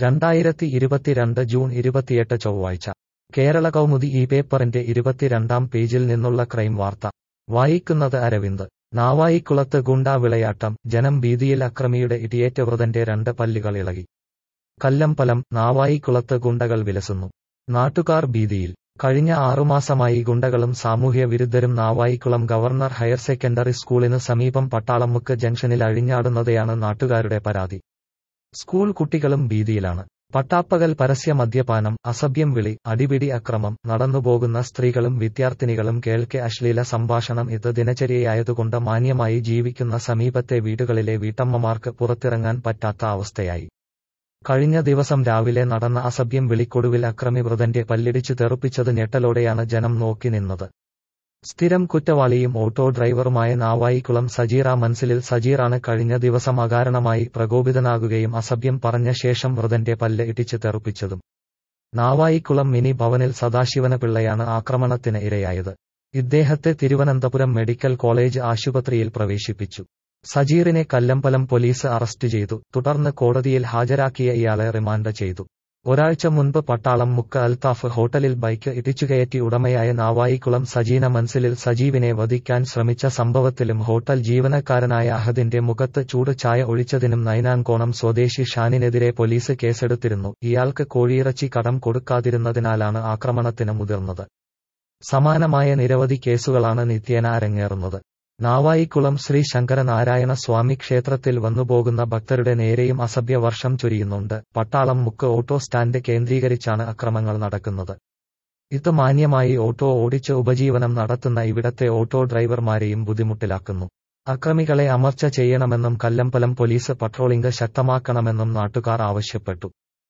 രണ്ടായിരത്തി ഇരുപത്തിരണ്ട് ജൂൺ ഇരുപത്തിയെട്ട് ചൊവ്വാഴ്ച കേരള കൗമുദി ഈ പേപ്പറിന്റെ ഇരുപത്തിരണ്ടാം പേജിൽ നിന്നുള്ള ക്രൈം വാർത്ത വായിക്കുന്നത് അരവിന്ദ് നാവായിക്കുളത്ത് ഗുണ്ടാ വിളയാട്ടം ജനം ഭീതിയിൽ അക്രമിയുടെ ഇടിയേറ്റ വൃതന്റെ രണ്ട് പല്ലുകൾ ഇളകി കല്ലമ്പലം നാവായിക്കുളത്ത് ഗുണ്ടകൾ വിലസുന്നു നാട്ടുകാർ ഭീതിയിൽ കഴിഞ്ഞ ആറുമാസമായി ഗുണ്ടകളും സാമൂഹ്യ വിരുദ്ധരും നാവായിക്കുളം ഗവർണർ ഹയർ സെക്കൻഡറി സ്കൂളിന് സമീപം പട്ടാളമുക്ക് ജംഗ്ഷനിൽ അഴിഞ്ഞാടുന്നതെയാണ് നാട്ടുകാരുടെ പരാതി സ്കൂൾ കുട്ടികളും ഭീതിയിലാണ് പട്ടാപ്പകൽ പരസ്യ മദ്യപാനം അസഭ്യം വിളി അടിപിടി അക്രമം നടന്നുപോകുന്ന സ്ത്രീകളും വിദ്യാർത്ഥിനികളും കേൾക്കെ അശ്ലീല സംഭാഷണം ഇത് ദിനചര്യയായതുകൊണ്ട് മാന്യമായി ജീവിക്കുന്ന സമീപത്തെ വീടുകളിലെ വീട്ടമ്മമാർക്ക് പുറത്തിറങ്ങാൻ പറ്റാത്ത അവസ്ഥയായി കഴിഞ്ഞ ദിവസം രാവിലെ നടന്ന അസഭ്യം വിളിക്കൊടുവിൽ അക്രമി വൃതന്റെ പല്ലിടിച്ചു തെറുപ്പിച്ചത് ഞെട്ടലോടെയാണ് ജനം നോക്കി നിന്നത് സ്ഥിരം കുറ്റവാളിയും ഓട്ടോ ഡ്രൈവറുമായ നാവായിക്കുളം സജീറ മൻസിലിൽ സജീറാണ് കഴിഞ്ഞ ദിവസം അകാരണമായി പ്രകോപിതനാകുകയും അസഭ്യം പറഞ്ഞ ശേഷം വൃതന്റെ പല്ല് ഇടിച്ചു തെറുപ്പിച്ചതും നാവായിക്കുളം മിനി ഭവനിൽ സദാശിവന പിള്ളയാണ് ആക്രമണത്തിന് ഇരയായത് ഇദ്ദേഹത്തെ തിരുവനന്തപുരം മെഡിക്കൽ കോളേജ് ആശുപത്രിയിൽ പ്രവേശിപ്പിച്ചു സജീറിനെ കല്ലമ്പലം പോലീസ് അറസ്റ്റ് ചെയ്തു തുടർന്ന് കോടതിയിൽ ഹാജരാക്കിയ ഇയാളെ റിമാൻഡ് ചെയ്തു ഒരാഴ്ച മുൻപ് പട്ടാളം മുക്ക അൽത്താഫ് ഹോട്ടലിൽ ബൈക്ക് ഇടിച്ചുകയറ്റി ഉടമയായ നാവായിക്കുളം സജീന മൻസിലിൽ സജീവിനെ വധിക്കാൻ ശ്രമിച്ച സംഭവത്തിലും ഹോട്ടൽ ജീവനക്കാരനായ അഹദിന്റെ മുഖത്ത് ചൂട് ചായ ഒഴിച്ചതിനും നൈനാങ്കോണം സ്വദേശി ഷാനിനെതിരെ പോലീസ് കേസെടുത്തിരുന്നു ഇയാൾക്ക് കോഴിയിറച്ചി കടം കൊടുക്കാതിരുന്നതിനാലാണ് ആക്രമണത്തിന് മുതിർന്നത് സമാനമായ നിരവധി കേസുകളാണ് നിത്യേന അരങ്ങേറുന്നത് നാവായിക്കുളം ശ്രീ ശങ്കരനാരായണ സ്വാമി ക്ഷേത്രത്തിൽ വന്നുപോകുന്ന ഭക്തരുടെ നേരെയും അസഭ്യ വർഷം ചൊരിയുന്നുണ്ട് പട്ടാളം മുക്ക് ഓട്ടോ സ്റ്റാൻഡ് കേന്ദ്രീകരിച്ചാണ് അക്രമങ്ങൾ നടക്കുന്നത് ഇത് മാന്യമായി ഓട്ടോ ഓടിച്ച് ഉപജീവനം നടത്തുന്ന ഇവിടത്തെ ഓട്ടോ ഡ്രൈവർമാരെയും ബുദ്ധിമുട്ടിലാക്കുന്നു അക്രമികളെ അമർച്ച ചെയ്യണമെന്നും കല്ലമ്പലം പോലീസ് പട്രോളിംഗ് ശക്തമാക്കണമെന്നും നാട്ടുകാർ ആവശ്യപ്പെട്ടു